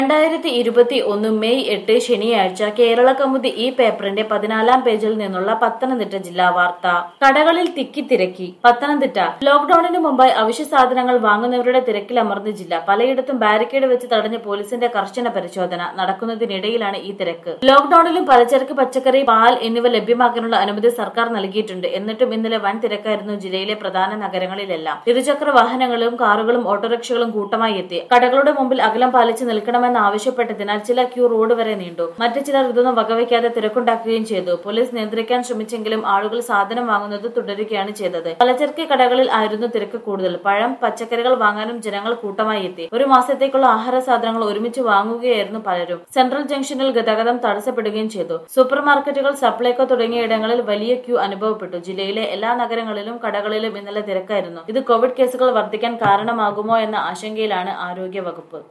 രണ്ടായിരത്തി ഇരുപത്തി ഒന്ന് മെയ് എട്ട് ശനിയാഴ്ച കേരള കൗമുദി ഈ പേപ്പറിന്റെ പതിനാലാം പേജിൽ നിന്നുള്ള പത്തനംതിട്ട ജില്ലാ വാർത്ത കടകളിൽ തിക്കിത്തിരക്കി പത്തനംതിട്ട ലോക്ഡൌണിന് മുമ്പായി അവശ്യ സാധനങ്ങൾ വാങ്ങുന്നവരുടെ തിരക്കിലമർന്ന ജില്ല പലയിടത്തും ബാരിക്കേഡ് വെച്ച് തടഞ്ഞ പോലീസിന്റെ കർശന പരിശോധന നടക്കുന്നതിനിടയിലാണ് ഈ തിരക്ക് ലോക്ഡൌണിലും പലചരക്ക് പച്ചക്കറി പാൽ എന്നിവ ലഭ്യമാക്കാനുള്ള അനുമതി സർക്കാർ നൽകിയിട്ടുണ്ട് എന്നിട്ടും ഇന്നലെ വൻ തിരക്കായിരുന്നു ജില്ലയിലെ പ്രധാന നഗരങ്ങളിലെല്ലാം ഇരുചക്ര വാഹനങ്ങളും കാറുകളും ഓട്ടോറിക്ഷകളും കൂട്ടമായി എത്തി കടകളുടെ മുമ്പിൽ അകലം പാലിച്ച് നിൽക്കണമെന്ന് ആവശ്യപ്പെട്ടതിനാൽ ചില ക്യൂ റോഡ് വരെ നീണ്ടു മറ്റു ചിലർ ഇതൊന്നും വകവയ്ക്കാതെ തിരക്കുണ്ടാക്കുകയും ചെയ്തു പോലീസ് നിയന്ത്രിക്കാൻ ശ്രമിച്ചെങ്കിലും ആളുകൾ സാധനം വാങ്ങുന്നത് തുടരുകയാണ് ചെയ്തത് പലചരക്ക് കടകളിൽ ആയിരുന്നു തിരക്ക് കൂടുതൽ പഴം പച്ചക്കറികൾ വാങ്ങാനും ജനങ്ങൾ കൂട്ടമായി എത്തി ഒരു മാസത്തേക്കുള്ള ആഹാര സാധനങ്ങൾ ഒരുമിച്ച് വാങ്ങുകയായിരുന്നു പലരും സെൻട്രൽ ജംഗ്ഷനിൽ ഗതാഗതം തടസ്സപ്പെടുകയും ചെയ്തു സൂപ്പർ മാർക്കറ്റുകൾ സപ്ലൈകോ തുടങ്ങിയ ഇടങ്ങളിൽ വലിയ ക്യൂ അനുഭവപ്പെട്ടു ജില്ലയിലെ എല്ലാ നഗരങ്ങളിലും കടകളിലും ഇന്നലെ തിരക്കായിരുന്നു ഇത് കോവിഡ് കേസുകൾ വർദ്ധിക്കാൻ കാരണമാകുമോ എന്ന ആശങ്കയിലാണ് ആരോഗ്യ വകുപ്പ്